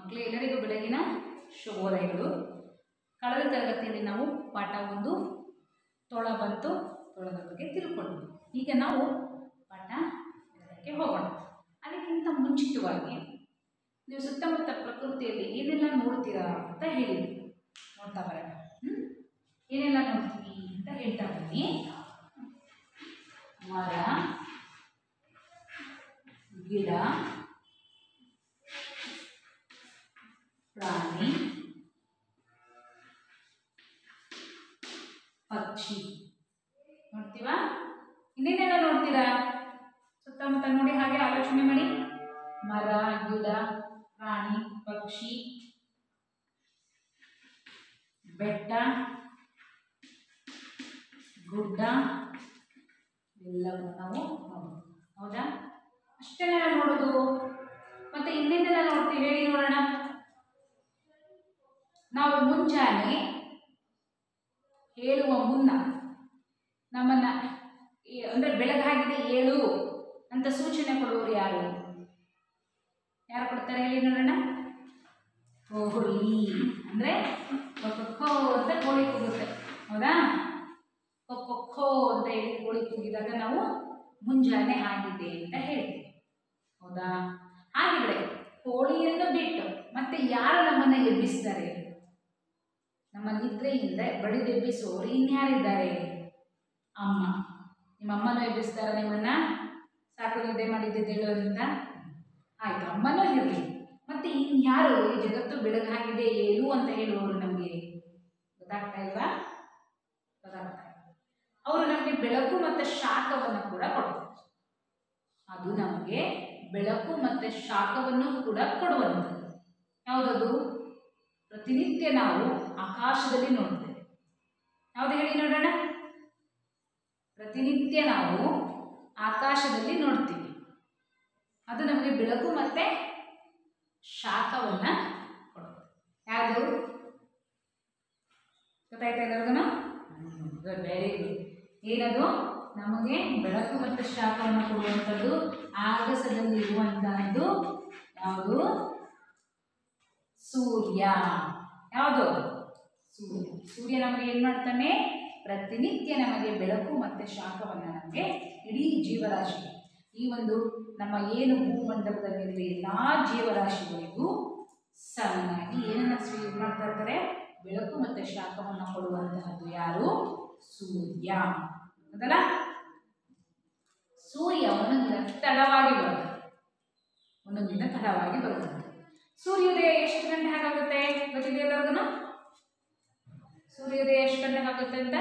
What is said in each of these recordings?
ಮಕ್ಕಳು ಎಲ್ಲರಿಗೂ ಬೆಳಗಿನ ಶುಭೋದಯಗಳು ಕಳೆದ ತರಗತಿಯಲ್ಲಿ ನಾವು ಪಾಠ ಒಂದು ತೊಳ ಬಂತು ತೊಳದ ಬಗ್ಗೆ ತಿಳ್ಕೊಂಡ್ವಿ ಈಗ ನಾವು ಪಾಠ ಎರಡಕ್ಕೆ ಹೋಗೋಣ ಅದಕ್ಕಿಂತ ಮುಂಚಿತವಾಗಿ ನೀವು ಸುತ್ತಮುತ್ತ ಪ್ರಕೃತಿಯಲ್ಲಿ ಏನೆಲ್ಲ ನೋಡ್ತೀರಾ ಅಂತ ಹೇಳಿ ನೋಡ್ತಾ ಬರೋಣ ಹ್ಞೂ ಏನೆಲ್ಲ ನೋಡ್ತೀವಿ ಅಂತ ಹೇಳ್ತಾ ಬನ್ನಿ ಮರ ಗಿಡ ಪ್ರಾಣಿ ಪಕ್ಷಿ ನೋಡ್ತೀವಾ ಇನ್ನೇನೆಲ್ಲ ನೋಡ್ತೀರಾ ಸುತ್ತಮುತ್ತ ನೋಡಿ ಹಾಗೆ ಆಲೋಚನೆ ಮಾಡಿ ಮರ ಗಿಡ ಪ್ರಾಣಿ ಪಕ್ಷಿ ಬೆಟ್ಟ ಗುಡ್ಡ ಎಲ್ಲವೂ ನಾವು ನೋಡೋದು ಹೌದಾ ಅಷ್ಟೆಲ್ಲ ನೋಡೋದು ಮತ್ತೆ ಇನ್ನೇನೆಲ್ಲ ನೋಡ್ತೀವಿ ಹೇಳಿ ನೋಡೋಣ ನಾವು ಮುಂಜಾನೆ ಹೇಳುವ ಮುನ್ನ ನಮ್ಮನ್ನ ಈ- ಅಂದ್ರೆ ಬೆಳಗಾಗಿದೆ ಏಳು ಅಂತ ಸೂಚನೆ ಕೊಡುವವರು ಯಾರು ಯಾರು ಕೊಡ್ತಾರೆ ಹೇಳಿ ನೋಡೋಣ ಕೋಳಿ ಅಂದ್ರೆ ಕೊಕ್ಕೋ ಅಂತ ಕೋಳಿ ಕೂಗುತ್ತೆ ಹೌದಾ ಕೊಕ್ಕೋ ಅಂತ ಹೇಳಿ ಕೋಳಿ ಕೂಗಿದಾಗ ನಾವು ಮುಂಜಾನೆ ಆಗಿದೆ ಅಂತ ಹೇಳ್ತೀವಿ ಹೌದಾ ಹಾಗಿದ್ರೆ ಕೋಳಿಯನ್ನು ಬಿಟ್ಟು ಮತ್ತೆ ಯಾರು ನಮ್ಮನ್ನ ಎಬ್ಬಿಸ್ತಾರೆ ನಮ್ಮ ನಿದ್ರೆಯಿಂದ ಬಡಿದೆಬ್ಬಿಸುವವರು ಇನ್ಯಾರಿದ್ದಾರೆ ಅಮ್ಮ ನಿಮ್ಮ ಅಮ್ಮನೂ ಎಬ್ಬಿಸ್ತಾರ ನಿಮ್ಮನ್ನ ಸಾಕು ನಿದ್ದೆ ಮಾಡಿದ್ದೇಳು ಅಂತ ಆಯ್ತು ಅಮ್ಮನೂ ಇರಲಿ ಮತ್ತೆ ಇನ್ಯಾರು ಈ ಜಗತ್ತು ಬೆಳಗಾಗಿದೆ ಏನು ಅಂತ ಹೇಳುವವರು ನಮಗೆ ಗೊತ್ತಾಗ್ತಾ ಇಲ್ವಾ ಗೊತ್ತಾಗ್ತಾ ಇಲ್ಲ ಅವರು ನಮಗೆ ಬೆಳಕು ಮತ್ತು ಶಾಖವನ್ನು ಕೂಡ ಕೊಡ್ತಾರೆ ಅದು ನಮಗೆ ಬೆಳಕು ಮತ್ತು ಶಾಖವನ್ನು ಕೂಡ ಕೊಡುವಂಥದ್ದು ಯಾವುದದು ಪ್ರತಿನಿತ್ಯ ನಾವು ಆಕಾಶದಲ್ಲಿ ನೋಡ್ತೇವೆ ಯಾವುದು ಹೇಳಿ ನೋಡೋಣ ಪ್ರತಿನಿತ್ಯ ನಾವು ಆಕಾಶದಲ್ಲಿ ನೋಡ್ತೀವಿ ಅದು ನಮಗೆ ಬೆಳಕು ಮತ್ತು ಶಾಖವನ್ನು ಕೊಡುತ್ತೆ ಯಾವುದು ಗೊತ್ತಾಯ್ತಾ ಎಲ್ಲರಿಗೂ ಗುಡ್ ವೆರಿ ಗುಡ್ ಏನದು ನಮಗೆ ಬೆಳಕು ಮತ್ತು ಶಾಖವನ್ನು ಕೊಡುವಂಥದ್ದು ಆಗಸದಲ್ಲಿ ಇರುವಂತಹದ್ದು ಯಾವುದು ಸೂರ್ಯ ಯಾವುದು ಸೂರ್ಯ ಸೂರ್ಯ ನಮಗೆ ಏನು ಮಾಡ್ತಾನೆ ಪ್ರತಿನಿತ್ಯ ನಮಗೆ ಬೆಳಕು ಮತ್ತು ಶಾಖವನ್ನು ನಮಗೆ ಇಡೀ ಜೀವರಾಶಿ ಈ ಒಂದು ನಮ್ಮ ಏನು ಭೂಮಂಡಲದ ಮೇಲೆ ಎಲ್ಲ ಜೀವರಾಶಿಗಳಿಗೂ ಸಮನಾಗಿ ಏನನ್ನ ಸ್ವೀ ಮಾಡ್ತಾ ಇರ್ತಾರೆ ಬೆಳಕು ಮತ್ತು ಶಾಖವನ್ನು ಕೊಡುವಂತಹದ್ದು ಯಾರು ಸೂರ್ಯ ಹೌದಲ್ಲ ಸೂರ್ಯ ಒಂದೊಂದಿನ ತಡವಾಗಿ ಬರುತ್ತೆ ಒಂದೊಂದಿನ ತಡವಾಗಿ ಬರುತ್ತೆ ಸೂರ್ಯೋದಯ ಎಷ್ಟು ಗಂಟೆ ಹಾಗಾಗುತ್ತೆ ಗೊತ್ತಿದೆ ಎಲ್ಲರಿಗೂ ಸೂರ್ಯೋದಯ ಎಷ್ಟು ಗಂಟೆಗೆ ಆಗುತ್ತೆ ಅಂತ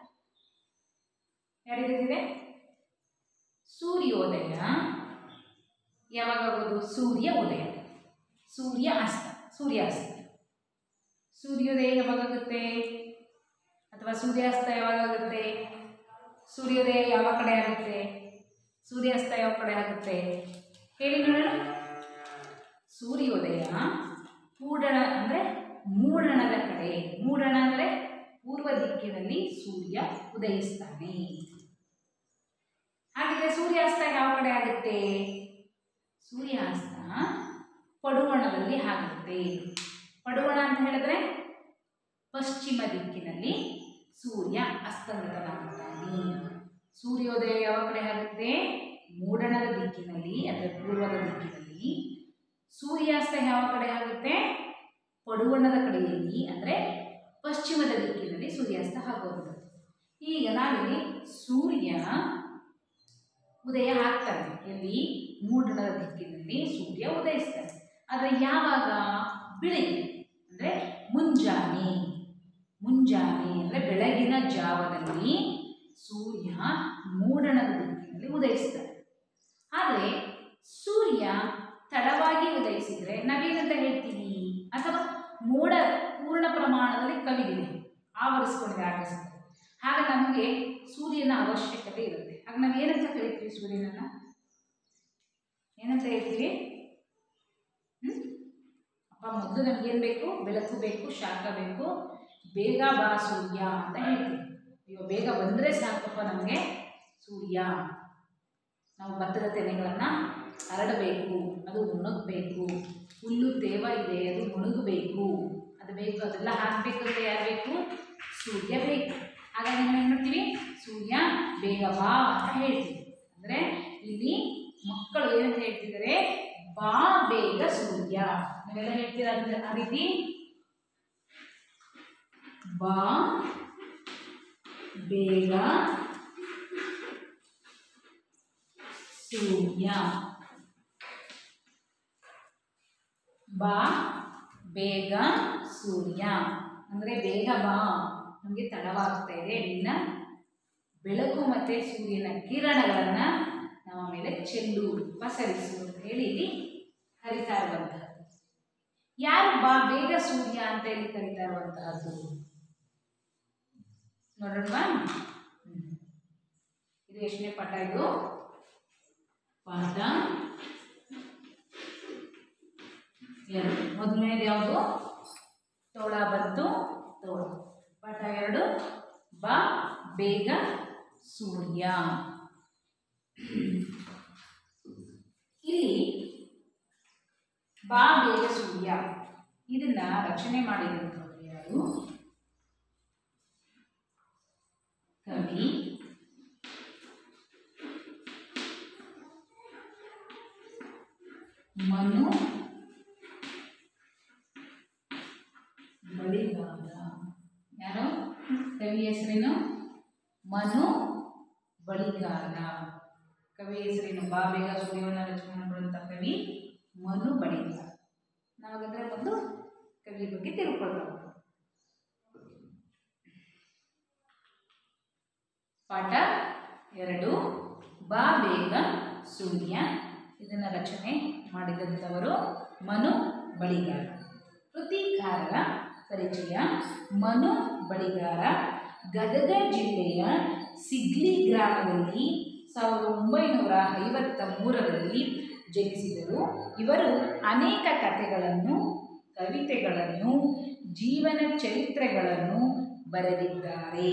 ಯಾರಿಗೆ ಗೊತ್ತಿದೆ ಸೂರ್ಯೋದಯ ಯಾವಾಗ ಆಗೋದು ಸೂರ್ಯ ಉದಯ ಸೂರ್ಯ ಅಸ್ತ ಸೂರ್ಯಾಸ್ತ ಸೂರ್ಯೋದಯ ಯಾವಾಗಾಗುತ್ತೆ ಅಥವಾ ಸೂರ್ಯಾಸ್ತ ಯಾವಾಗಾಗುತ್ತೆ ಸೂರ್ಯೋದಯ ಯಾವ ಕಡೆ ಆಗುತ್ತೆ ಸೂರ್ಯಾಸ್ತ ಯಾವ ಕಡೆ ಆಗುತ್ತೆ ಹೇಳಿ ನೋಡೋಣ ಸೂರ್ಯೋದಯ ಮೂಡಣ ಅಂದರೆ ಮೂಡಣದ ಕಡೆ ಮೂಡಣ ಅಂದರೆ ಪೂರ್ವ ದಿಕ್ಕಿನಲ್ಲಿ ಸೂರ್ಯ ಉದಯಿಸ್ತಾನೆ ಹಾಗಿದ್ರೆ ಸೂರ್ಯಾಸ್ತ ಯಾವ ಕಡೆ ಆಗುತ್ತೆ ಸೂರ್ಯಾಸ್ತ ಪಡುವಣದಲ್ಲಿ ಆಗುತ್ತೆ ಪಡುವಣ ಅಂತ ಹೇಳಿದ್ರೆ ಪಶ್ಚಿಮ ದಿಕ್ಕಿನಲ್ಲಿ ಸೂರ್ಯ ಅಸ್ತಂಗತನಾಗುತ್ತಾನೆ ಸೂರ್ಯೋದಯ ಯಾವ ಕಡೆ ಆಗುತ್ತೆ ಮೂಡಣದ ದಿಕ್ಕಿನಲ್ಲಿ ಅಂದರೆ ಪೂರ್ವದ ದಿಕ್ಕಿನಲ್ಲಿ ಸೂರ್ಯಾಸ್ತ ಯಾವ ಕಡೆ ಆಗುತ್ತೆ ಪಡುವಣದ ಕಡೆಯಲ್ಲಿ ಅಂದರೆ ಪಶ್ಚಿಮದ ದಿಕ್ಕಿನಲ್ಲಿ ಸೂರ್ಯಾಸ್ತ ಆಗುವಂಥದ್ದು ಈಗ ನಾವಿಲ್ಲಿ ಸೂರ್ಯ ಉದಯ ಆಗ್ತಾನೆ ಎಲ್ಲಿ ಮೂಡಣದ ದಿಕ್ಕಿನಲ್ಲಿ ಸೂರ್ಯ ಉದಯಿಸ್ತಾನೆ ಆದರೆ ಯಾವಾಗ ಬೆಳಿಗ್ಗೆ ಅಂದರೆ ಮುಂಜಾನೆ ಮುಂಜಾನೆ ಅಂದರೆ ಬೆಳಗಿನ ಜಾವದಲ್ಲಿ ಸೂರ್ಯ ಮೂಡಣದ ದಿಕ್ಕಿನಲ್ಲಿ ಉದಯಿಸ್ತಾನೆ ಆದರೆ ಸೂರ್ಯ ತಡವಾಗಿ ಉದಯಿಸಿದರೆ ನಾವೇನಂತ ಹೇಳ್ತೀವಿ ಅಥವಾ ಮೋಡ ಪೂರ್ಣ ಪ್ರಮಾಣದಲ್ಲಿ ಕವಿದಿದೆ ಆವರಿಸ್ಕೊಂಡಿದೆ ಆಕಾಶದಲ್ಲಿ ಆಗ ನಮಗೆ ಸೂರ್ಯನ ಅವಶ್ಯಕತೆ ಇರುತ್ತೆ ಆಗ ನಾವು ಏನಂತ ಕರಿತೀವಿ ಸೂರ್ಯನನ್ನ ಏನಂತ ಹೇಳ್ತೀವಿ ಹ್ಮ್? ಅಪ್ಪ ಮೊದಲು ನಮಗೇನು ಬೇಕು ಬೆಳಕು ಬೇಕು ಶಾಖ ಬೇಕು ಬೇಗ ಬಾ ಸೂರ್ಯ ಅಂತ ಹೇಳ್ತೀವಿ ಅಯ್ಯೋ ಬೇಗ ಬಂದರೆ ಸಾಕಪ್ಪ ನಮಗೆ ಸೂರ್ಯ ನಾವು ಭತ್ತದ ತೆನೆಗಳನ್ನು ಹರಡಬೇಕು ಅದು ಒಣಗಬೇಕು ಹುಲ್ಲು ತೇವ ಇದೆ ಅದು ಮುಳುಗಬೇಕು ಅದು ಬೇಕು ಅದೆಲ್ಲ ಹಾಕಬೇಕು ಅಂತ ಯಾರು ಬೇಕು ಸೂರ್ಯ ಬೇಕು ಹಾಗಾಗಿ ನಾವು ಏನು ಮಾಡ್ತೀವಿ ಸೂರ್ಯ ಬೇಗ ಬಾ ಅಂತ ಹೇಳ್ತೀವಿ ಅಂದರೆ ಇಲ್ಲಿ ಮಕ್ಕಳು ಏನಂತ ಹೇಳ್ತಿದ್ದಾರೆ ಬಾ ಬೇಗ ಸೂರ್ಯ ನೀವೆಲ್ಲ ಹೇಳ್ತೀರಾ ಅದ್ರ- ಆ ರೀತಿ ಬಾ ಬೇಗ ಸೂರ್ಯ ಬಾ ಬೇಗ ಸೂರ್ಯ ಅಂದರೆ ಬೇಗ ಬಾ ನಮಗೆ ತಡವಾಗ್ತಾ ಇದೆ ನಿನ್ನ ಬೆಳಕು ಮತ್ತು ಸೂರ್ಯನ ಕಿರಣಗಳನ್ನು ನಮ್ಮ ಮೇಲೆ ಚೆಲ್ಲು ಪಸರಿಸು ಅಂತ ಹೇಳಿ ಇಲ್ಲಿ ಕರಿತಾ ಇರುವಂತಹದ್ದು ಯಾರು ಬಾ ಬೇಗ ಸೂರ್ಯ ಅಂತ ಇಲ್ಲಿ ಕರಿತಾ ಇರುವಂತಹದ್ದು ನೋಡೋಣ ಇದು ಎಷ್ಟನೇ ಪಾಠ ಇದು ಪಾಠ ಎರಡು ಮೊದಲನೇದು ಯಾವುದು ತೋಳ ಬಂತು ತೋಳ ಪಾಠ ಎರಡು ಬಾ ಬೇಗ ಸೂರ್ಯ ಇಲ್ಲಿ ಬಾ ಬೇಗ ಸೂರ್ಯ ಇದನ್ನ ರಚನೆ ಮಾಡಿದಂಥವ್ರು ಯಾರು ಕವಿ ಮನು ಬಳಿಗಾರ ಯಾರು ಕವಿ ಹೆಸರೇನು ಮನು ಬಳಿಗಾರ ಕವಿ ಹೆಸರೇನು ಬಾ ಬೇಗ ಸೂರ್ಯವನ್ನು ರಚನೆ ಮಾಡಿರುವಂಥ ಕವಿ ಮನು ಬಳಿಗಾರ ನಾವಾಗಂದ್ರೆ ಒಂದು ಕವಿ ಬಗ್ಗೆ ತಿಳ್ಕೊಳ್ತಾ ಪಾಠ ಎರಡು ಬಾ ಬೇಗ ಸೂರ್ಯ ಇದನ್ನು ರಚನೆ ಮಾಡಿದಂಥವರು ಮನು ಬಳಿಗಾರ ಕೃತಿಕಾರರ ಪರಿಚಯ ಮನು ಬಳಿಗಾರ ಗದಗ ಜಿಲ್ಲೆಯ ಸಿಗ್ಲಿ ಗ್ರಾಮದಲ್ಲಿ ಸಾವಿರದ ಒಂಬೈನೂರ ಐವತ್ತ ಮೂರರಲ್ಲಿ ಜನಿಸಿದರು ಇವರು ಅನೇಕ ಕಥೆಗಳನ್ನು ಕವಿತೆಗಳನ್ನು ಜೀವನ ಚರಿತ್ರೆಗಳನ್ನು ಬರೆದಿದ್ದಾರೆ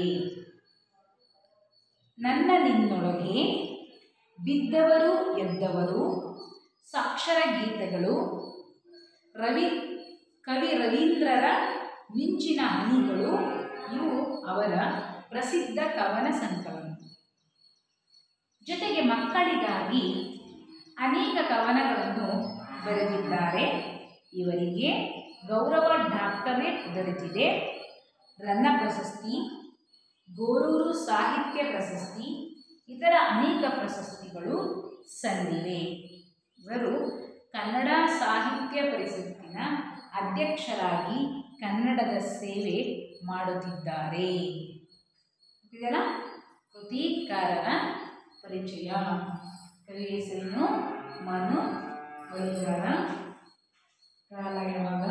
ನನ್ನ ನಿನ್ನೊಳಗೆ ಬಿದ್ದವರು ಎದ್ದವರು ಸಾಕ್ಷರ ಗೀತೆಗಳು ರವಿ ಕವಿ ರವೀಂದ್ರರ ಮಿಂಚಿನ ಹನಿಗಳು ಇವು ಅವರ ಪ್ರಸಿದ್ಧ ಕವನ ಸಂಕಲನ ಜೊತೆಗೆ ಮಕ್ಕಳಿಗಾಗಿ ಅನೇಕ ಕವನಗಳನ್ನು ಬರೆದಿದ್ದಾರೆ ಇವರಿಗೆ ಗೌರವ ಡಾಕ್ಟರೇಟ್ ದೊರೆತಿದೆ ರನ್ನ ಪ್ರಶಸ್ತಿ ಗೋರೂರು ಸಾಹಿತ್ಯ ಪ್ರಶಸ್ತಿ ಇತರ ಅನೇಕ ಪ್ರಶಸ್ತಿಗಳು ಸಂದಿವೆ ಇವರು ಕನ್ನಡ ಸಾಹಿತ್ಯ ಪರಿಷತ್ತಿನ ಅಧ್ಯಕ್ಷರಾಗಿ ಕನ್ನಡದ ಸೇವೆ ಮಾಡುತ್ತಿದ್ದಾರೆ ಇದೆಲ್ಲ ಕೃತಿಕಾರರ ಪರಿಚಯ ಕವಿ ಹೆಸರೇನು ಮನು ಬಳಿಗಾರ ಕಾಲ ಯಾವಾಗ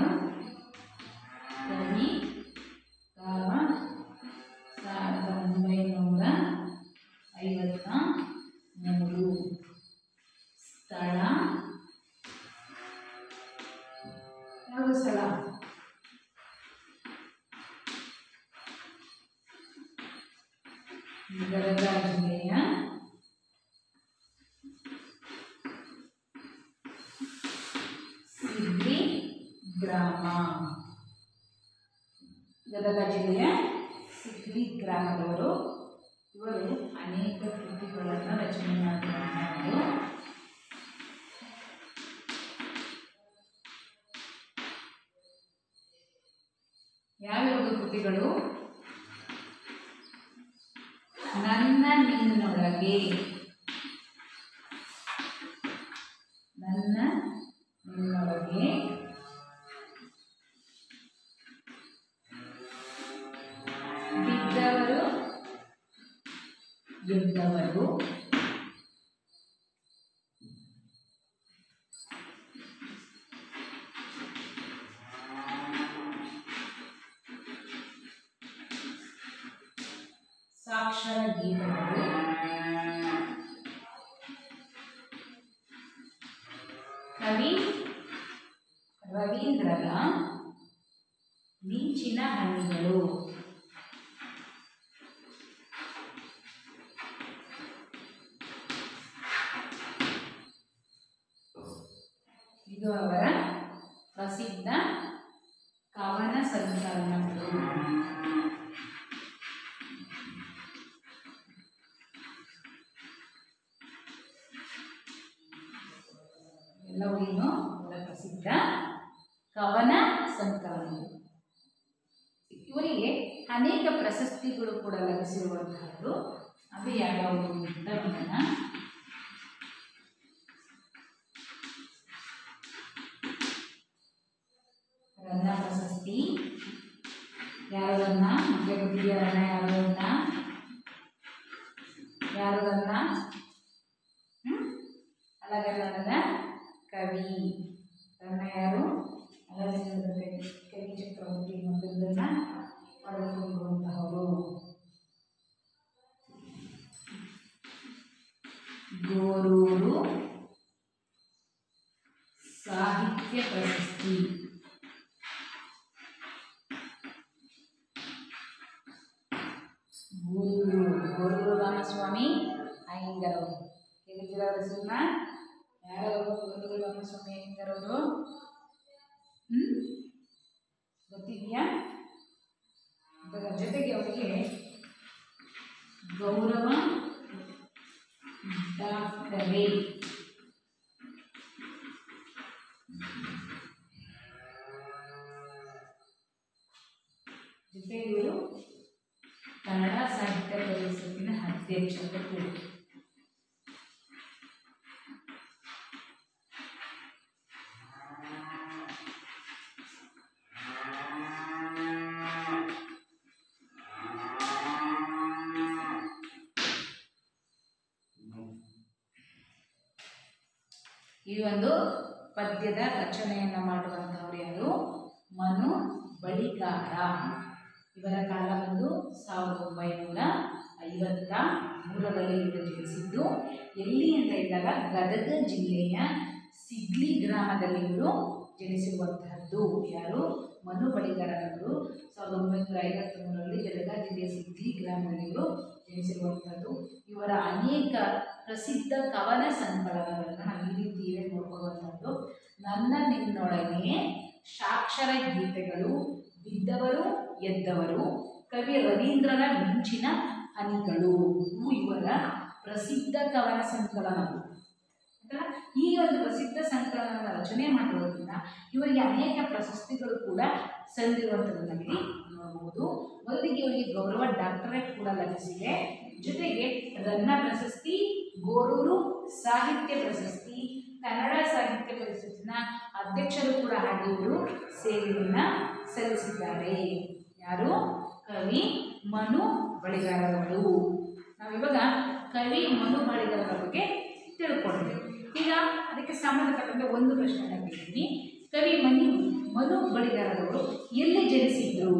ಕವಿ ಕಾಲ ಸಾವಿರದ ಒಂಬೈನೂರ ಐವತ್ತ ಮೂರು ಸ್ಥಳ ಯಾವುದು ಸ್ಥಳ ಗದಗ ಜಿಲ್ಲೆಯ ಸಿದ್ಲಿ ಗ್ರಾಮ ಗದಗ ಜಿಲ್ಲೆಯ ಸಿದ್ಲಿ ಗ್ರಾಮದವರು ಇವರು ಅನೇಕ ಕೃತಿಗಳನ್ನು ರಚನೆ ಮಾಡಿರುವಂಥದ್ದು ಯಾವ್ಯಾವ ಕೃತಿಗಳು ನನ್ನ ನಿನ್ನೊಳಗೆ ನನ್ನ ನಿನ್ನೊಳಗೆ ಬಿದ್ದವರು ಎದ್ದವರು ಸಾಕ್ಷರ ಗೀತಗಳು ಕವಿ ರವೀಂದ್ರರ ಮಿಂಚಿನ ಹನಿಗಳು ಇದು ಅವರ ಪ್ರಸಿದ್ಧ ಕವನ ಸಂಕಲನಗಳು ಎಲ್ಲವೂ ಏನು ಅವರ ಪ್ರಸಿದ್ಧ ಕವನ ಸಂಕಲನಗಳು ಇವರಿಗೆ ಅನೇಕ ಪ್ರಶಸ್ತಿಗಳು ಕೂಡ ಲಭಿಸಿರುವಂತಹದ್ದು ಅದು ಯಾವ್ಯಾವುದು ಅಂತ ನೋಡೋಣ ರನ್ನ ಪ್ರಶಸ್ತಿ ಯಾರು ರನ್ನ ನಿಮಗೆ ಗೊತ್ತಿದೆಯಾ ರನ್ನ ಯಾರು ರನ್ನ ಯಾರು ರನ್ನ ಹ್ಮ್? ಅಲಗನ್ನಡದ ಕವಿ ರನ್ನ ಯಾರು ಅಲಗನ್ನಡದ ಕವಿ ಕವಿ ಚಕ್ರವರ್ತಿ ಮೊದಲನ್ನ ಪಡೆದುಕೊಂಡಿರುವಂತಹವರು ಗೋರೂರು ಸಾಹಿತ್ಯ ಪ್ರಶಸ್ತಿ ಗೋರೂರು ಗೋರೂರು ರಾಮಸ್ವಾಮಿ ಅಯ್ಯಂಗರ್ ಅವರು ಕೇಳಿದ್ದೀರ ಅವರ ಹೆಸರನ್ನ ಯಾರವರು ಗೋರೂರು ರಾಮಸ್ವಾಮಿ ಅಯ್ಯಂಗರ್ ಅವರು ಹ್ಮ್ ಗೊತ್ತಿದೆಯಾ ಅದರ ಜೊತೆಗೆ ಅವರಿಗೆ ಗೌರವ ಡಾಕ್ಟರೇಟ್ ಜೊತೆಗೆ ಇವರು ಕನ್ನಡ ಸಾಹಿತ್ಯ ಪರಿಷತ್ತಿನ ಅಧ್ಯಕ್ಷರು ಕೂಡ ಈ ಒಂದು ಪದ್ಯದ ರಚನೆಯನ್ನು ಮಾಡುವಂಥವ್ರು ಯಾರು ಮನು ಬಳಿಗಾರ ಇವರ ಕಾಲ ಬಂದು ಸಾವಿರದ ಒಂಬೈನೂರ ಐವತ್ತ ಮೂರರಲ್ಲಿ ಇವರು ಜನಿಸಿದ್ದು ಎಲ್ಲಿ ಅಂತ ಇದ್ದಾಗ ಗದಗ ಜಿಲ್ಲೆಯ ಸಿಗ್ಲಿ ಗ್ರಾಮದಲ್ಲಿ ಇವರು ಜನಿಸಿರುವಂತಹದ್ದು ಯಾರು ಮನು ಬಳಿಗಾರರವರು ಸಾವಿರದ ಒಂಬೈನೂರ ಐವತ್ತ ಮೂರರಲ್ಲಿ ಗದಗ ಜಿಲ್ಲೆಯ ಸಿಗ್ಲಿ ಗ್ರಾಮದಲ್ಲಿ ಇವರು ಜನಿಸಿರುವಂಥದ್ದು ಇವರ ಅನೇಕ ಪ್ರಸಿದ್ಧ ಕವನ ಸಂಕಲನಗಳನ್ನು ನಾವು ಈ ರೀತಿಯೇ ನೋಡ್ಕೊಳ್ಳುವಂಥದ್ದು ನನ್ನ ನಿನ್ನೊಳಗೆ ಸಾಕ್ಷರ ಗೀತೆಗಳು ಬಿದ್ದವರು ಎದ್ದವರು ಕವಿ ರವೀಂದ್ರನ ಮಿಂಚಿನ ಹನಿಗಳು ಇವು ಇವರ ಪ್ರಸಿದ್ಧ ಕವನ ಸಂಕಲನಗಳು ಆಯ್ತಾ? ಈ ಒಂದು ಪ್ರಸಿದ್ಧ ಸಂಕಲನದ ರಚನೆ ಮಾಡಿರೋದ್ರಿಂದ ಇವರಿಗೆ ಅನೇಕ ಪ್ರಶಸ್ತಿಗಳು ಕೂಡ ಸಂದಿರುವಂಥದ್ದನ್ನು ಇಲ್ಲಿ ನೋಡಬಹುದು ಮೊದಲಿಗೆ ಇವರಿಗೆ ಗೌರವ ಡಾಕ್ಟರೇಟ್ ಕೂಡ ಲಭಿಸಿದೆ ಜೊತೆಗೆ ರನ್ನ ಪ್ರಶಸ್ತಿ ಗೋರೂರು ಸಾಹಿತ್ಯ ಪ್ರಶಸ್ತಿ ಕನ್ನಡ ಸಾಹಿತ್ಯ ಪರಿಷತ್ತಿನ ಅಧ್ಯಕ್ಷರು ಕೂಡ ಆಗಿ ಇವರು ಸೇವೆಯನ್ನು ಸಲ್ಲಿಸಿದ್ದಾರೆ ಯಾರು ಕವಿ ಮನು ಬಳಿಗಾರರವರು ನಾವಿವಾಗ ಕವಿ ಮನು ಬಳಿಗಾರರ ಬಗ್ಗೆ ತಿಳ್ಕೊಂಡ್ವಿ ಈಗ ಅದಕ್ಕೆ ಸಂಬಂಧಪಟ್ಟಂತೆ ಒಂದು ಪ್ರಶ್ನೆ ಕೇಳ್ತೀನಿ ಕವಿ ಮನಿ ಮನು ಬಳಿಗಾರರವರು ಎಲ್ಲಿ ಜನಿಸಿದ್ರು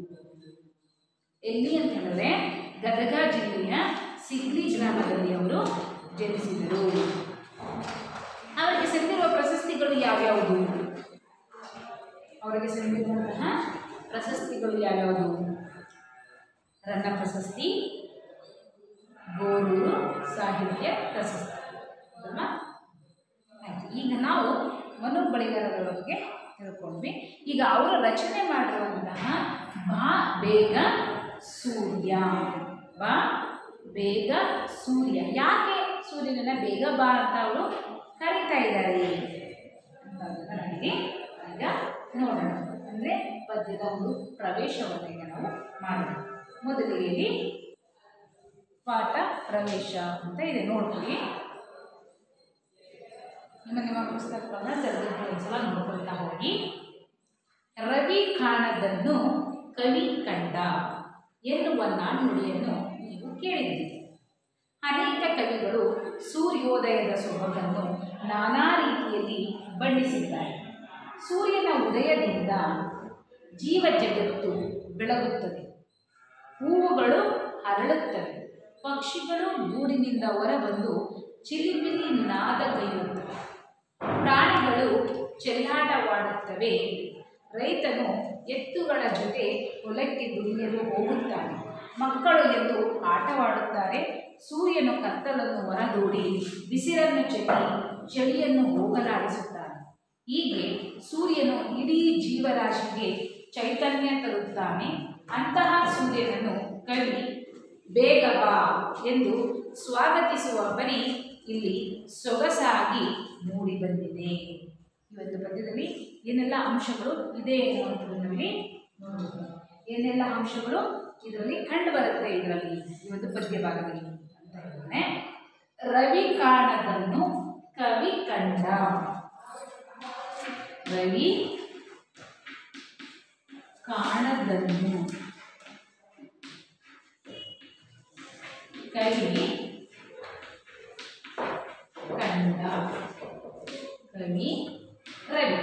ಎಲ್ಲಿ ಅಂತ ಹೇಳಿದ್ರೆ ಗದಗ ಜಿಲ್ಲೆಯ ಸಿಗ್ಲಿ ಗ್ರಾಮದಲ್ಲಿ ಅವರು ಜನಿಸಿದರು ಅವರಿಗೆ ಸಂದಿರುವ ಪ್ರಶಸ್ತಿಗಳು ಯಾವ್ಯಾವುದು ಅವರಿಗೆ ಸಂದಿರುವಂತಹ ಪ್ರಶಸ್ತಿಗಳು ಯಾವ್ಯಾವುದು ರನ್ನ ಪ್ರಶಸ್ತಿ ಗೋರೂರು ಸಾಹಿತ್ಯ ಪ್ರಶಸ್ತಿ ಹೌದಲ್ವಾ ಆಯ್ತು ಈಗ ನಾವು ಮನು ಬಳಿಗಾರರ ಬಗ್ಗೆ ತಿಳ್ಕೊಂಡ್ವಿ ಈಗ ಅವರು ರಚನೆ ಮಾಡಿರುವಂತಹ ಬಾ ಬೇಗ ಸೂರ್ಯ ಬಾ ಬೇಗ ಸೂರ್ಯ ಯಾಕೆ ಸೂರ್ಯನನ್ನ ಬೇಗ ಬಾ ಅಂತ ಅವರು ಕರೀತಾ ಇದ್ದಾರೆ ಅಂತ ಅದನ್ನ ನನಗೆ ಈಗ ನೋಡೋಣ ಅಂದರೆ ಪದ್ಯದ ಒಂದು ಪ್ರವೇಶವನ್ನು ಈಗ ನಾವು ಮಾಡೋಣ ಮೊದಲಿಗೆ ಇಲ್ಲಿ ಪಾಠ ಪ್ರವೇಶ ಅಂತ ಇದೆ ನೋಡ್ಕೊಳ್ಳಿ ನಿಮ್ಮ ನಿಮ್ಮ ಪುಸ್ತಕಗಳನ್ನ ತೆರೆದಿಟ್ಟು ಒಂದ್ಸಲ ನೋಡ್ಕೊಳ್ತಾ ಹೋಗಿ ರವಿ ಕಾಣದನ್ನು ಕವಿ ಕಂಡ ಎನ್ನುವ ನಾಣ್ಣುಡಿಯನ್ನು ನೀವು ಕೇಳಿದ್ದೀರಿ ಅನೇಕ ಕವಿಗಳು ಸೂರ್ಯೋದಯದ ಸೊಬಗನ್ನು ನಾನಾ ರೀತಿಯಲ್ಲಿ ಬಣ್ಣಿಸಿದ್ದಾರೆ ಸೂರ್ಯನ ಉದಯದಿಂದ ಜೀವ ಜಗತ್ತು ಬೆಳಗುತ್ತದೆ ಹೂವುಗಳು ಅರಳುತ್ತವೆ ಪಕ್ಷಿಗಳು ಗೂಡಿನಿಂದ ಹೊರಬಂದು ಚಿಲಿಮಿಲಿ ನಾದಗೈಯುತ್ತವೆ ಪ್ರಾಣಿಗಳು ಚೆಲ್ಲಾಟವಾಡುತ್ತವೆ ರೈತನು ಎತ್ತುಗಳ ಜೊತೆ ಹೊಲಕ್ಕೆ ದುಡಿಯಲು ಹೋಗುತ್ತಾನೆ ಮಕ್ಕಳು ಎದ್ದು ಆಟವಾಡುತ್ತಾರೆ ಸೂರ್ಯನು ಕತ್ತಲನ್ನು ಹೊರದೂಡಿ ಬಿಸಿಲನ್ನು ಚೆಲ್ಲಿ ಚಳಿಯನ್ನು ಹೋಗಲಾಡಿಸುತ್ತಾನೆ ಹೀಗೆ ಸೂರ್ಯನು ಇಡೀ ಜೀವರಾಶಿಗೆ ಚೈತನ್ಯ ತರುತ್ತಾನೆ ಅಂತಹ ಸೂರ್ಯನನ್ನು ಕವಿ ಬೇಗ ಬಾ ಎಂದು ಸ್ವಾಗತಿಸುವ ಪರಿ ಇಲ್ಲಿ ಸೊಗಸಾಗಿ ಮೂಡಿ ಬಂದಿದೆ ಈ ಒಂದು ಪದ್ಯದಲ್ಲಿ ಏನೆಲ್ಲ ಅಂಶಗಳು ಇದೆ ಅನ್ನುವಂಥದ್ದು ನಮಗೆ ನೋಡಬಹುದು ಏನೆಲ್ಲ ಅಂಶಗಳು ಇದರಲ್ಲಿ ಕಂಡು ಬರುತ್ತೆ ಇದರಲ್ಲಿ ಈ ಒಂದು ಪದ್ಯ ಭಾಗದಲ್ಲಿ ಅಂತ ಹೇಳಿದ್ರೆ ರವಿ ಕಾಣದನ್ನು ಕವಿ ಕಂಡ ರವಿ ಕಾಣದನ್ನು ಕವಿ ಕಂಡ ಕವಿ ರವಿ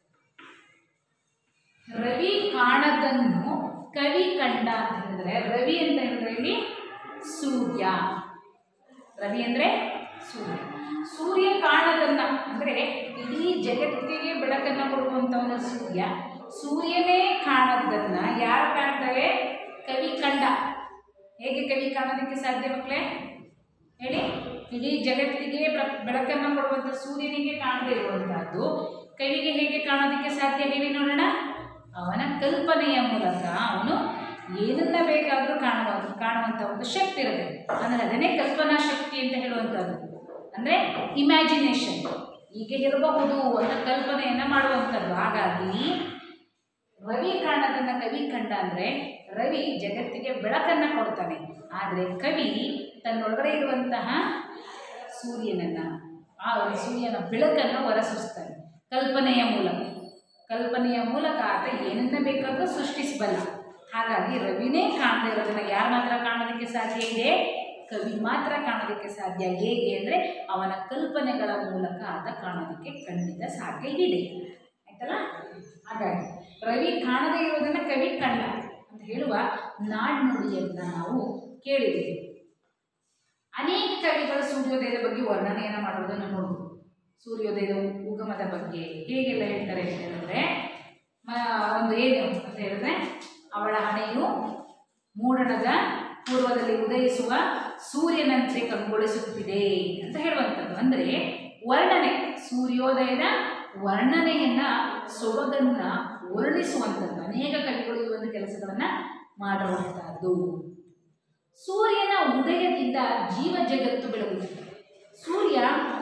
ರವಿ ಕಾಣದನ್ನು ಕವಿ ಕಂಡ ಅಂತ ಹೇಳಿದ್ರೆ ರವಿ ಅಂತ ಹೇಳಿದ್ರೆ ಇಲ್ಲಿ ಸೂರ್ಯ ರವಿ ಅಂದ್ರೆ ಸೂರ್ಯ ಸೂರ್ಯ ಕಾಣದನ್ನ ಅಂದ್ರೆ ಇಡೀ ಜಗತ್ತಿಗೆ ಬೆಳಕನ್ನ ಕೊಡುವಂತವನ ಸೂರ್ಯ ಸೂರ್ಯನೇ ಕಾಣದನ್ನ ಯಾರು ಕಾಣ್ತಾರೆ ಕವಿ ಕಂಡ ಹೇಗೆ ಕವಿ ಕಾಣೋದಕ್ಕೆ ಸಾಧ್ಯ ಮಕ್ಕಳೇ ಹೇಳಿ ಇಡೀ ಜಗತ್ತಿಗೆ ಪ್ರ- ಬೆಳಕನ್ನು ಕೊಡುವಂಥ ಸೂರ್ಯನಿಗೆ ಕಾಣದೇ ಇರುವಂತಹದ್ದು ಕವಿಗೆ ಹೇಗೆ ಕಾಣೋದಕ್ಕೆ ಸಾಧ್ಯ ಹೇಳಿ ನೋಡೋಣ ಅವನ ಕಲ್ಪನೆಯ ಮೂಲಕ ಅವನು ಏನನ್ನ ಬೇಕಾದರೂ ಕಾಣುವ ಕಾಣುವಂಥ ಒಂದು ಶಕ್ತಿ ಇರುತ್ತೆ ಅಂದರೆ ಅದನ್ನೇ ಕಲ್ಪನಾ ಶಕ್ತಿ ಅಂತ ಹೇಳುವಂಥದ್ದು ಅಂದರೆ ಇಮ್ಯಾಜಿನೇಷನ್ ಹೀಗೆ ಇರಬಹುದು ಅಂತ ಕಲ್ಪನೆಯನ್ನು ಮಾಡುವಂಥದ್ದು ಹಾಗಾಗಿ ರವಿ ಕಾಣದನ್ನ ಕವಿ ಕಂಡ ಅಂದರೆ ರವಿ ಜಗತ್ತಿಗೆ ಬೆಳಕನ್ನು ಕೊಡ್ತಾನೆ ಆದರೆ ಕವಿ ತನ್ನೊಳಗಡೆ ಇರುವಂತಹ ಸೂರ್ಯನನ್ನ ಆ ಒಂದು ಸೂರ್ಯನ ಬೆಳಕನ್ನು ಹೊರಸೂಸ್ತಾನೆ ಕಲ್ಪನೆಯ ಮೂಲಕ ಕಲ್ಪನೆಯ ಮೂಲಕ ಆತ ಏನನ್ನ ಬೇಕಾದರೂ ಸೃಷ್ಟಿಸಬಲ್ಲ ಹಾಗಾಗಿ ರವಿನೇ ಕಾಣದೇ ಇರೋದನ್ನ ಯಾರು ಮಾತ್ರ ಕಾಣೋದಕ್ಕೆ ಸಾಧ್ಯ ಇದೆ ಕವಿ ಮಾತ್ರ ಕಾಣೋದಕ್ಕೆ ಸಾಧ್ಯ ಹೇಗೆ ಅಂದರೆ ಅವನ ಕಲ್ಪನೆಗಳ ಮೂಲಕ ಆತ ಕಾಣೋದಕ್ಕೆ ಖಂಡಿತ ಸಾಧ್ಯ ಇದೆ ಆಯ್ತಲ್ಲ ಹಾಗಾಗಿ ರವಿ ಕಾಣದೇ ಇರೋದನ್ನ ಕವಿ ಕಂಡ ಅಂತ ಹೇಳುವ ನಾಡ್ನುಡಿಯನ್ನ ನಾವು ಕೇಳಿದ್ದೇವೆ ಅನೇಕ ಕವಿಗಳು ಸೂರ್ಯೋದಯದ ಬಗ್ಗೆ ವರ್ಣನೆಯನ್ನು ಮಾಡುವುದನ್ನು ನೋಡ್ಬೋದು ಸೂರ್ಯೋದಯದ ಉಗಮದ ಬಗ್ಗೆ ಹೇಗೆಲ್ಲ ಹೇಳ್ತಾರೆ ಅಂತ ಹೇಳಿದ್ರೆ ಮ- ಒಂದು ಏನು ಅಂತ ಹೇಳಿದ್ರೆ ಅವಳ ಹಣೆಯು ಮೂಡಣದ ಪೂರ್ವದಲ್ಲಿ ಉದಯಿಸುವ ಸೂರ್ಯನಂತೆ ಕಂಗೊಳಿಸುತ್ತಿದೆ ಅಂತ ಹೇಳುವಂಥದ್ದು ಅಂದರೆ ವರ್ಣನೆ ಸೂರ್ಯೋದಯದ ವರ್ಣನೆಯನ್ನ ಸೊಬಗನ್ನ ವರ್ಣಿಸುವಂಥದ್ದು ಅನೇಕ ಕವಿಗಳು ಈ ಒಂದು ಕೆಲಸಗಳನ್ನ ಮಾಡುವಂತಹದ್ದು ಸೂರ್ಯನ ಉದಯದಿಂದ ಜೀವ ಜಗತ್ತು ಬೆಳಗುತ್ತದೆ ಸೂರ್ಯ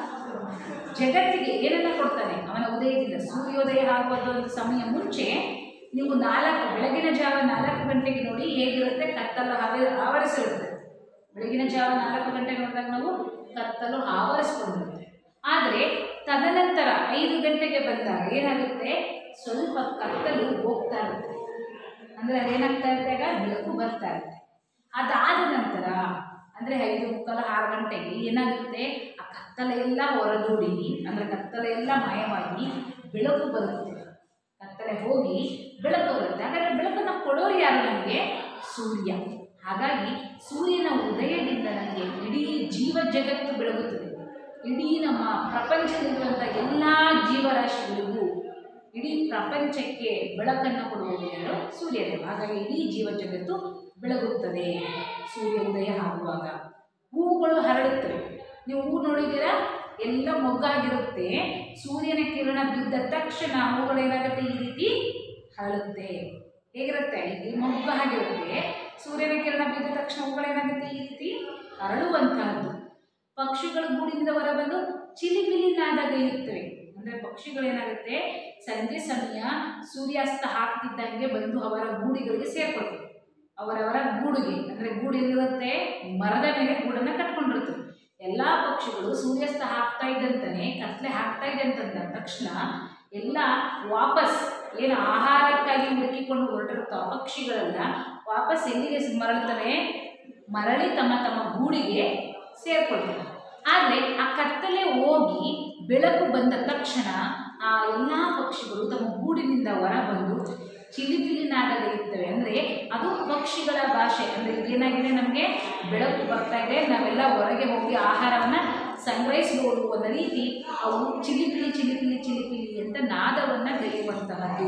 ಜಗತ್ತಿಗೆ ಏನನ್ನ ಕೊಡ್ತಾನೆ ಅವನ ಉದಯದಿಂದ ಸೂರ್ಯೋದಯ ಆಗುವಂಥ ಒಂದು ಸಮಯ ಮುಂಚೆ ನೀವು ನಾಲ್ಕು ಬೆಳಗಿನ ಜಾವ ನಾಲ್ಕು ಗಂಟೆಗೆ ನೋಡಿ ಹೇಗಿರುತ್ತೆ ಕತ್ತಲು ಆವ ಆವರಿಸಿರುತ್ತೆ ಬೆಳಗಿನ ಜಾವ ನಾಲ್ಕು ಗಂಟೆ ನೋಡಿದಾಗ ನಾವು ಕತ್ತಲು ಆವರಿಸ್ಕೊಂಡಿರುತ್ತೆ ಆದರೆ ತದನಂತರ ಐದು ಗಂಟೆಗೆ ಬಂದಾಗ ಏನಾಗುತ್ತೆ ಸ್ವಲ್ಪ ಕತ್ತಲು ಹೋಗ್ತಾ ಇರುತ್ತೆ ಅಂದರೆ ಅದೇನಾಗ್ತಾ ಇರುತ್ತೆ ಆಗ ಬೆಳಕು ಬರ್ತಾ ಇರುತ್ತೆ ಅದಾದ ನಂತರ ಅಂದರೆ ಐದು ಮುಕ್ಕಾಲು ಆರು ಗಂಟೆಗೆ ಏನಾಗುತ್ತೆ ಆ ಕತ್ತಲೆ ಎಲ್ಲ ಹೊರದೂಡಿ ಅಂದರೆ ಕತ್ತಲೆ ಎಲ್ಲ ಮಾಯವಾಗಿ ಬೆಳಕು ಬರುತ್ತೆ ಕತ್ತಲೆ ಹೋಗಿ ಬೆಳಕು ಬರುತ್ತೆ ಹಾಗಾದರೆ ಬೆಳಕನ್ನು ಕೊಡೋರು ಯಾರು ನಮಗೆ ಸೂರ್ಯ ಹಾಗಾಗಿ ಸೂರ್ಯನ ಉದಯದಿಂದ ನಮಗೆ ಇಡೀ ಜೀವ ಜಗತ್ತು ಬೆಳಗುತ್ತದೆ ಇಡೀ ನಮ್ಮ ಪ್ರಪಂಚದಲ್ಲಿರುವಂಥ ಎಲ್ಲ ಜೀವರಾಶಿಗಳಿಗೂ ಇಡೀ ಪ್ರಪಂಚಕ್ಕೆ ಬೆಳಕನ್ನು ಕೊಡುವುದು ಯಾರು ಸೂರ್ಯದೇವ ಹಾಗಾಗಿ ಇಡೀ ಜೀವ ಜಗತ್ತು ಬೆಳಗುತ್ತದೆ ಸೂರ್ಯ ಉದಯ ಆಗುವಾಗ ಹೂವುಗಳು ಹರಡುತ್ತವೆ ನೀವು ಹೂ ನೋಡಿದ್ದೀರಾ ಎಲ್ಲ ಮೊಗ್ಗಾಗಿರುತ್ತೆ ಸೂರ್ಯನ ಕಿರಣ ಬಿದ್ದ ತಕ್ಷಣ ಹೂಗಳೇನಾಗುತ್ತೆ ಈ ರೀತಿ ಹರಳುತ್ತೆ ಹೇಗಿರುತ್ತೆ ಇಲ್ಲಿ ಮೊಗ್ಗು ಆಗಿರುತ್ತೆ ಸೂರ್ಯನ ಕಿರಣ ಬಿದ್ದ ತಕ್ಷಣ ಹೂಗಳೇನಾಗುತ್ತೆ ಈ ರೀತಿ ಹರಡುವಂತಹದ್ದು ಪಕ್ಷಿಗಳು ಗೂಡಿನಿಂದ ಹೊರಬಂದು ಚಿಲಿಪಿಲಿ ನಾದಗೈಯುತ್ತವೆ ಅಂದರೆ ಪಕ್ಷಿಗಳೇನಾಗುತ್ತೆ ಸಂಜೆ ಸಮಯ ಸೂರ್ಯಾಸ್ತ ಆಗ್ತಿದ್ದಂಗೆ ಬಂದು ಅವರ ಗೂಡಿಗಳಿಗೆ ಸೇರ್ಕೊಳ್ತವೆ ಅವರವರ ಗೂಡಿಗೆ ಅಂದರೆ ಗೂಡು ಎಲ್ಲಿರುತ್ತೆ ಮರದ ಮೇಲೆ ಗೂಡನ್ನು ಕಟ್ಕೊಂಡಿರ್ತವೆ ಎಲ್ಲ ಪಕ್ಷಿಗಳು ಸೂರ್ಯಾಸ್ತ ಆಗ್ತಾ ಇದ್ದಂತಾನೆ ಕತ್ಲೆ ಆಗ್ತಾ ಇದೆ ಅಂತಂದ ತಕ್ಷಣ ಎಲ್ಲ ವಾಪಸ್ ಏನು ಆಹಾರಕ್ಕಾಗಿ ಹುಡುಕಿಕೊಂಡು ಹೊರಟಿರುತ್ತೋ ಆ ಪಕ್ಷಿಗಳೆಲ್ಲ ವಾಪಸ್ ಎಲ್ಲಿಗೆ ಮರಳುತ್ತವೆ ಮರಳಿ ತಮ್ಮ ತಮ್ಮ ಗೂಡಿಗೆ ಸೇರ್ಕೊಳ್ತವೆ ಆದರೆ ಆ ಕತ್ತಲೆ ಹೋಗಿ ಬೆಳಕು ಬಂದ ತಕ್ಷಣ ಆ ಎಲ್ಲ ಪಕ್ಷಿಗಳು ತಮ್ಮ ಗೂಡಿನಿಂದ ಹೊರಬಂದು ಚಿಲಿಪಿಲಿ ನಾದಗಳಿರ್ತವೆ ಅಂದರೆ ಅದು ಪಕ್ಷಿಗಳ ಭಾಷೆ ಅಂದರೆ ಏನಾಗಿದೆ ನಮಗೆ ಬೆಳಕು ಬರ್ತಾ ಇದೆ ನಾವೆಲ್ಲ ಹೊರಗೆ ಹೋಗಿ ಆಹಾರವನ್ನು ಸಂಗ್ರಹಿಸ್ಬೋದು ಅನ್ನೋ ರೀತಿ ಅವು ಚಿಲಿಪಿಲಿ ಚಿಲಿಪಿಲಿ ಚಿಲಿಪಿಲಿ ಅಂತ ನಾದವನ್ನು ಬೆಳೆಯುವಂತಹದ್ದು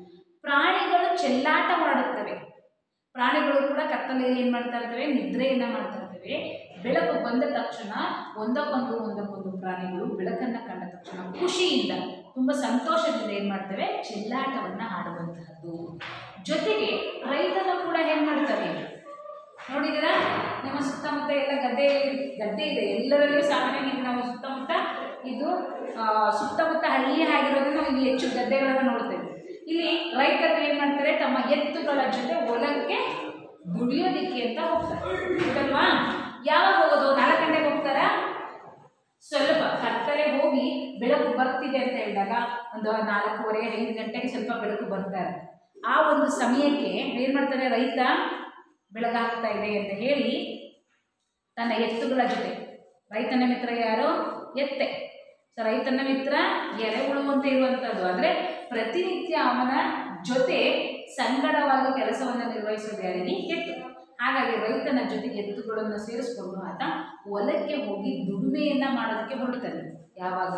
ಪ್ರಾಣಿಗಳು ಚೆಲ್ಲಾಟವಾಡುತ್ತವೆ ಪ್ರಾಣಿಗಳು ಕೂಡ ಕತ್ತಲೆಯಲ್ಲಿ ಏನು ಮಾಡ್ತಾ ಇರ್ತವೆ ನಿದ್ರೆಯನ್ನು ಮಾಡ್ತಾ ಇರ್ತವೆ ಬೆಳಕು ಬಂದ ತಕ್ಷಣ ಒಂದಕ್ಕೊಂದು ಒಂದಕ್ಕೊಂದು ಪ್ರಾಣಿಗಳು ಬೆಳಕನ್ನು ಕಂಡ ತಕ್ಷಣ ಖುಷಿಯಿಂದ ತುಂಬ ಸಂತೋಷದಿಂದ ಏನು ಮಾಡ್ತೇವೆ ಚೆಲ್ಲಾಟವನ್ನು ಆಡುವಂತಹದ್ದು ಜೊತೆಗೆ ರೈತನು ಕೂಡ ಏನು ಮಾಡ್ತಾರೆ ನೋಡಿದ್ದೀರಾ ನಿಮ್ಮ ಸುತ್ತಮುತ್ತ ಎಲ್ಲ ಗದ್ದೆ ಗದ್ದೆ ಇದೆ ಎಲ್ಲರಲ್ಲಿಯೂ ಸಾಮಾನ್ಯವಾಗಿ ನಾವು ಸುತ್ತಮುತ್ತ ಇದು ಆ, ಸುತ್ತಮುತ್ತ ಹಳ್ಳಿಯೇ ಆಗಿರೋದ್ರಿಂದ ನಾವು ಇಲ್ಲಿ ಹೆಚ್ಚು ಗದ್ದೆಗಳನ್ನು ನೋಡ್ತೇವೆ ಇಲ್ಲಿ ರೈತರು ಏನು ಮಾಡ್ತಾರೆ ತಮ್ಮ ಎತ್ತುಗಳ ಜೊತೆ ಹೊಲಕ್ಕೆ ದುಡಿಯೋದಿಕ್ಕೆ ಅಂತ ಹೋಗ್ತಾರೆ ಹೌದಲ್ವಾ ಯಾವಾಗ ಹೋಗೋದು ನಾಲ್ಕು ಗಂಟೆಗೆ ಹೋಗ್ತಾರಾ ಸ್ವಲ್ಪ ಕತ್ತಲೆ ಹೋಗಿ ಬೆಳಕು ಬರ್ತಿದೆ ಅಂತ ಹೇಳಿದಾಗ ಒಂದು ನಾಲ್ಕೂವರೆ ಐದು ಗಂಟೆಗೆ ಸ್ವಲ್ಪ ಬೆಳಕು ಬರ್ತಾರೆ ಆ ಒಂದು ಸಮಯಕ್ಕೆ ಏನು ಮಾಡ್ತಾನೆ ರೈತ ಬೆಳಗಾಗ್ತಾ ಇದೆ ಅಂತ ಹೇಳಿ ತನ್ನ ಎತ್ತುಗಳ ಜೊತೆ ರೈತನ ಮಿತ್ರ ಯಾರು ಎತ್ತೆ ಸೊ ರೈತನ ಮಿತ್ರ ಎರೆಹುಳು ಅಂತ ಇರುವಂಥದ್ದು ಅಂದರೆ ಪ್ರತಿನಿತ್ಯ ಅವನ ಜೊತೆ ಸಂಗಡವಾಗಿ ಕೆಲಸವನ್ನು ನಿರ್ವಹಿಸೋದು ಯಾರಿಗೆ ಎತ್ತು ಹಾಗಾಗಿ ರೈತನ ಜೊತೆಗೆ ಎತ್ತುಗಳನ್ನು ಸೇರಿಸ್ಕೊಂಡು ಆತ ಹೊಲಕ್ಕೆ ಹೋಗಿ ದುಡಿಮೆಯನ್ನು ಮಾಡೋದಕ್ಕೆ ಹೊರಡ್ತಾನೆ ಯಾವಾಗ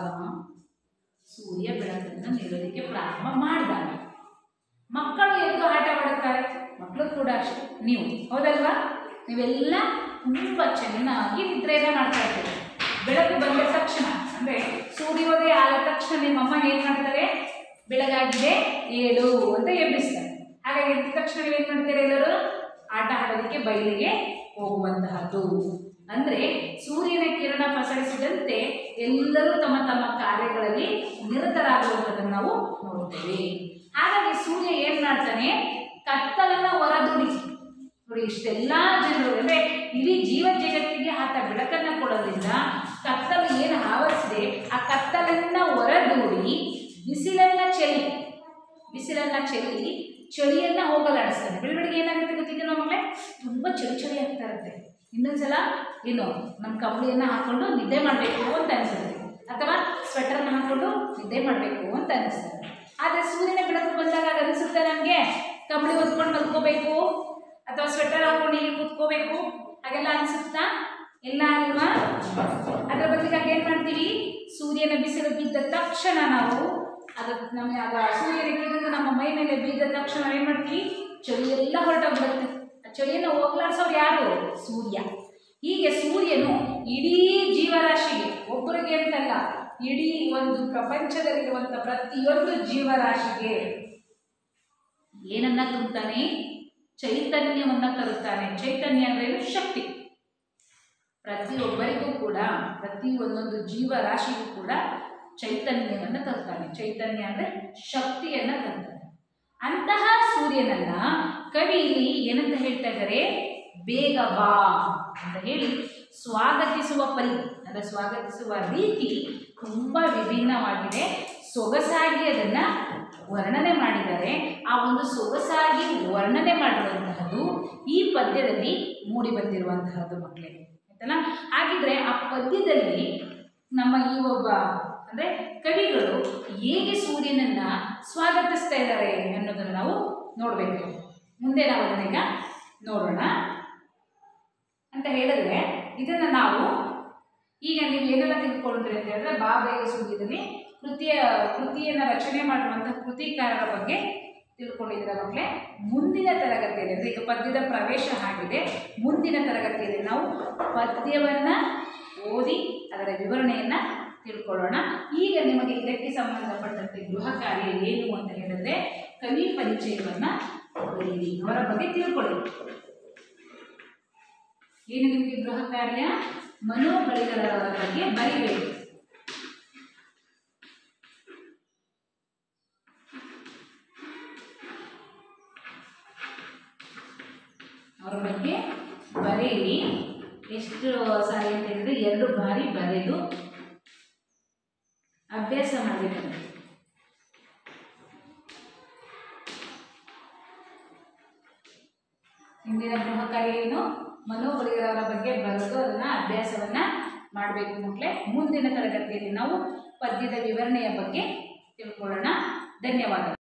ಸೂರ್ಯ ಬೆಳಕನ್ನು ನೀಡೋದಕ್ಕೆ ಪ್ರಾರಂಭ ಮಾಡಿದಾಗ ಮಕ್ಕಳು ಎದ್ದು ಆಟ ಆಡುತ್ತಾರೆ ಮಕ್ಕಳು ಕೂಡ ಅಷ್ಟೇ ನೀವು ಹೌದಲ್ವಾ ನೀವೆಲ್ಲ ತುಂಬ ಚೆನ್ನಾಗಿ ನಿದ್ರೆಯನ್ನು ಮಾಡ್ತಾ ಇರ್ತೀರಿ ಬೆಳಕು ಬಂದ ತಕ್ಷಣ ಅಂದರೆ ಸೂರ್ಯೋದಯ ಆದ ತಕ್ಷಣ ನಿಮ್ಮಮ್ಮ ಏನು ಮಾಡ್ತಾರೆ ಬೆಳಗಾಗಿದೆ ಏಳು ಅಂತ ಎಬ್ಬಿಸ್ತಾರೆ ಹಾಗಾಗಿ ಎದ್ದ ತಕ್ಷಣ ಏನು ಮಾಡ್ತಾರೆ ಎಲ್ಲರೂ ಆಟ ಆಡೋದಕ್ಕೆ ಬಯಲಿಗೆ ಹೋಗುವಂತಹದ್ದು ಅಂದರೆ ಸೂರ್ಯನ ಕಿರಣ ಪಸರಿಸಿದಂತೆ ಎಲ್ಲರೂ ತಮ್ಮ ತಮ್ಮ ಕಾರ್ಯಗಳಲ್ಲಿ ನಿರತರಾಗುವಂಥದ್ದನ್ನು ನಾವು ನೋಡ್ತೇವೆ ಹಾಗಾಗಿ ಸೂರ್ಯ ಏನು ಮಾಡ್ತಾನೆ ಕತ್ತಲನ್ನ ಹೊರದೂಡಿ ನೋಡಿ ಇಷ್ಟೆಲ್ಲ ಜನರು ಅಂದರೆ ಇಡೀ ಜೀವ ಜಗತ್ತಿಗೆ ಆತ ಬೆಳಕನ್ನು ಕೊಡೋದ್ರಿಂದ ಕತ್ತಲು ಏನು ಆವರಿಸಿದೆ ಆ ಕತ್ತಲನ್ನ ಹೊರದೂಡಿ ಬಿಸಿಲನ್ನ ಚೆಲ್ಲಿ ಬಿಸಿಲನ್ನ ಚೆಲ್ಲಿ ಚಳಿಯನ್ನ ಹೋಗಲಾಡಿಸ್ತಾನೆ ಬೆಳಬೆಳಿಗ್ಗೆ ಏನಾಗುತ್ತೆ ಗೊತ್ತಿದೆ ನಮ್ಮ ಮಕ್ಕಳೇ ತುಂಬ ಚಳಿ ಚಳಿ ಆಗ್ತಾ ಇರುತ್ತೆ ಇನ್ನೊಂದ್ಸಲ ಏನು ನಮ್ಮ ಕಂಬಳಿಯನ್ನು ಹಾಕೊಂಡು ನಿದ್ದೆ ಮಾಡಬೇಕು ಅಂತ ಅನಿಸುತ್ತೆ ಅಥವಾ ಸ್ವೆಟರ್ನ ಹಾಕೊಂಡು ನಿದ್ದೆ ಮಾಡಬೇಕು ಅಂತ ಅನಿಸ್ತದೆ ಆದರೆ ಸೂರ್ಯನ ಬೆಳಕು ಬಂದಾಗ ಅದು ಅನಿಸುತ್ತೆ ನನಗೆ ಕಂಬಳಿ ಹೊತ್ಕೊಂಡು ಮಲ್ಕೋಬೇಕು ಅಥವಾ ಸ್ವೆಟರ್ ಹಾಕೊಂಡು ಹೀಗೆ ಕೂತ್ಕೋಬೇಕು ಹಾಗೆಲ್ಲ ಅನಿಸುತ್ತಾ ಎಲ್ಲ ಅಲ್ವಾ ಅದರ ಬದಲಿಗೆ ಏನು ಮಾಡ್ತೀವಿ ಸೂರ್ಯನ ಬಿಸಿಲು ಬಿದ್ದ ತಕ್ಷಣ ನಾವು ಅದು ನಮ್ಮ ಆಗ ಸೂರ್ಯನ ಕಿರಣಗಳು ನಮ್ಮ ಮೈ ಮೇಲೆ ಬಿದ್ದ ತಕ್ಷಣ ಏನು ಮಾಡ್ತೀವಿ ಚಳಿ ಎಲ್ಲ ಹೊರಟೋಗ್ಬಿಡುತ್ತೆ ಆ ಚಳಿಯನ್ನು ಹೋಗ್ಲಾಡ್ಸೋರು ಯಾರು ಸೂರ್ಯ ಹೀಗೆ ಸೂರ್ಯನು ಇಡೀ ಜೀವರಾಶಿಗೆ ಒಬ್ಬರಿಗೆ ಅಂತಲ್ಲ ಇಡೀ ಒಂದು ಪ್ರಪಂಚದಲ್ಲಿರುವಂಥ ಪ್ರತಿಯೊಂದು ಜೀವರಾಶಿಗೆ ಏನನ್ನ ತುಂಬುತ್ತಾನೆ ಚೈತನ್ಯವನ್ನ ತರುತ್ತಾನೆ ಚೈತನ್ಯ ಅಂದ್ರೆ ಏನು? ಶಕ್ತಿ ಪ್ರತಿಯೊಬ್ಬರಿಗೂ ಕೂಡ ಪ್ರತಿ ಒಂದೊಂದು ಜೀವರಾಶಿಗೂ ಕೂಡ ಚೈತನ್ಯವನ್ನು ತರ್ತಾನೆ ಚೈತನ್ಯ ಅಂದರೆ ಶಕ್ತಿಯನ್ನು ತರ್ತಾನೆ ಅಂತಹ ಸೂರ್ಯನನ್ನ ಕವಿ ಇಲ್ಲಿ ಏನಂತ ಹೇಳ್ತಾ ಇದ್ದಾರೆ ಬೇಗ ಬಾ ಅಂತ ಹೇಳಿ ಸ್ವಾಗತಿಸುವ ಪರಿ ಅಂದರೆ ಸ್ವಾಗತಿಸುವ ರೀತಿ ತುಂಬ ವಿಭಿನ್ನವಾಗಿದೆ ಸೊಗಸಾಗಿ ಅದನ್ನು ವರ್ಣನೆ ಮಾಡಿದ್ದಾರೆ ಆ ಒಂದು ಸೊಗಸಾಗಿ ವರ್ಣನೆ ಮಾಡಿರುವಂತಹದ್ದು ಈ ಪದ್ಯದಲ್ಲಿ ಮೂಡಿ ಬಂದಿರುವಂತಹದ್ದು ಮಕ್ಕಳೇ ಆಯ್ತಲ್ಲ ಹಾಗಿದ್ರೆ ಆ ಪದ್ಯದಲ್ಲಿ ನಮ್ಮ ಈ ಒಬ್ಬ ಅಂದರೆ ಕವಿಗಳು ಹೇಗೆ ಸೂರ್ಯನನ್ನ ಸ್ವಾಗತಿಸ್ತಾ ಇದ್ದಾರೆ ಅನ್ನೋದನ್ನು ನಾವು ನೋಡಬೇಕು ಮುಂದೆ ನಾವು ಅದನ್ನೀಗ ನೋಡೋಣ ಅಂತ ಹೇಳಿದ್ರೆ ಇದನ್ನು ನಾವು ಈಗ ನೀವು ಏನೆಲ್ಲ ತಿಳ್ಕೊಂಡ್ರಿ ಅಂತ ಹೇಳಿದ್ರೆ ಬಾ ಬೇಗ ಸೂರ್ಯದಲ್ಲಿ ಕೃತಿಯ ಕೃತಿಯನ್ನು ರಚನೆ ಮಾಡುವಂಥ ಕೃತಿಕಾರರ ಬಗ್ಗೆ ತಿಳ್ಕೊಂಡಿದ್ದೀರ ಮಕ್ಕಳೇ ಮುಂದಿನ ತರಗತಿಯಲ್ಲಿ ಅಂದರೆ ಈಗ ಪದ್ಯದ ಪ್ರವೇಶ ಆಗಿದೆ ಮುಂದಿನ ತರಗತಿಯಲ್ಲಿ ನಾವು ಪದ್ಯವನ್ನು ಓದಿ ಅದರ ವಿವರಣೆಯನ್ನು ತಿಳ್ಕೊಳ್ಳೋಣ ಈಗ ನಿಮಗೆ ಇದಕ್ಕೆ ಸಂಬಂಧಪಟ್ಟಂತೆ ಗೃಹ ಕಾರ್ಯ ಏನು ಅಂತ ಹೇಳಿದ್ರೆ ಕವಿ ಪರಿಚಯವನ್ನು ಬರೀರಿ ಅವರ ಬಗ್ಗೆ ತಿಳ್ಕೊಳ್ಳಿ ಏನು ನಿಮಗೆ ಗೃಹ ಕಾರ್ಯ ಮನೋಬಳಿಗಳವರ ಬಗ್ಗೆ ಬರಿಬೇಕು ಅವರ ಬಗ್ಗೆ ಬರೆಯಿರಿ ಎಷ್ಟು ಸಾರಿ ಅಂತ ಹೇಳಿದ್ರೆ ಎರಡು ಬಾರಿ ಬರೆದು ಅಭ್ಯಾಸ ಮಾಡಬೇಕಂತೆ ಹಿಂದಿನ ಗೃಹ ಕಾರ್ಯ ಏನು ಮನೋಬಳಿಗಳವರ ಬಗ್ಗೆ ಬರೆದು ಅದನ್ನು ಅಭ್ಯಾಸವನ್ನು ಮಾಡಬೇಕು ಮಕ್ಕಳೇ ಮುಂದಿನ ತರಗತಿಯಲ್ಲಿ ನಾವು ಪದ್ಯದ ವಿವರಣೆಯ ಬಗ್ಗೆ ತಿಳ್ಕೊಳ್ಳೋಣ ಧನ್ಯವಾದ